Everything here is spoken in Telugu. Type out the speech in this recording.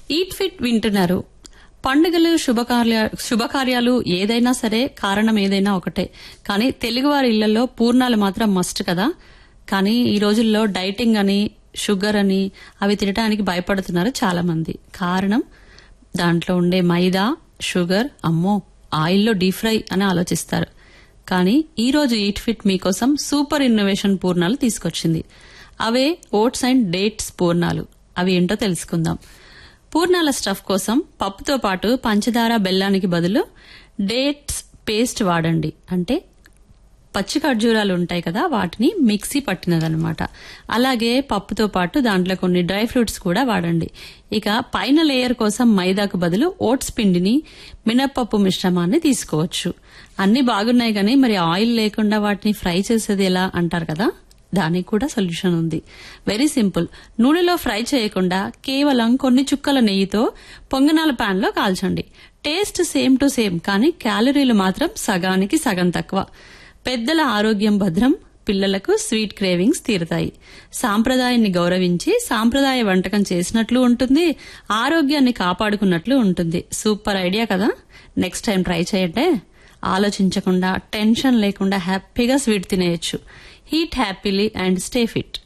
ఈట్ ఫిట్ వింటున్నారు పండుగలు శుభకార్య శుభకార్యాలు ఏదైనా సరే కారణం ఏదైనా ఒకటే కానీ తెలుగువారి ఇళ్లలో పూర్ణాలు మాత్రం మస్ట్ కదా కానీ ఈ రోజుల్లో డైటింగ్ అని షుగర్ అని అవి తినడానికి భయపడుతున్నారు చాలా మంది కారణం దాంట్లో ఉండే మైదా షుగర్ అమ్మో ఆయిల్లో డీప్ ఫ్రై అని ఆలోచిస్తారు కానీ ఈ రోజు ఈట్ ఫిట్ మీకోసం సూపర్ ఇన్నోవేషన్ పూర్ణాలు తీసుకొచ్చింది అవే ఓట్స్ అండ్ డేట్స్ పూర్ణాలు అవి ఏంటో తెలుసుకుందాం పూర్ణాల స్టఫ్ కోసం పప్పుతో పాటు పంచదార బెల్లానికి బదులు డేట్స్ పేస్ట్ వాడండి అంటే పచ్చి ఖర్జూరాలు ఉంటాయి కదా వాటిని మిక్సీ పట్టినదనమాట అలాగే పప్పుతో పాటు దాంట్లో కొన్ని డ్రై ఫ్రూట్స్ కూడా వాడండి ఇక పైన లేయర్ కోసం మైదాకు బదులు ఓట్స్ పిండిని మినప్పప్పు మిశ్రమాన్ని తీసుకోవచ్చు అన్ని బాగున్నాయి కానీ మరి ఆయిల్ లేకుండా వాటిని ఫ్రై చేసేది ఎలా అంటారు కదా దానికి కూడా సొల్యూషన్ ఉంది వెరీ సింపుల్ నూనెలో ఫ్రై చేయకుండా కేవలం కొన్ని చుక్కల నెయ్యితో పొంగనాల పాన్ లో కాల్చండి టేస్ట్ సేమ్ టు సేమ్ కానీ క్యాలరీలు మాత్రం సగానికి సగం తక్కువ పెద్దల ఆరోగ్యం భద్రం పిల్లలకు స్వీట్ క్రేవింగ్స్ తీరుతాయి సాంప్రదాయాన్ని గౌరవించి సాంప్రదాయ వంటకం చేసినట్లు ఉంటుంది ఆరోగ్యాన్ని కాపాడుకున్నట్లు ఉంటుంది సూపర్ ఐడియా కదా నెక్స్ట్ టైం ట్రై చేయండి ఆలోచించకుండా టెన్షన్ లేకుండా హ్యాపీగా స్వీట్ తినేయచ్చు eat happily and stay fit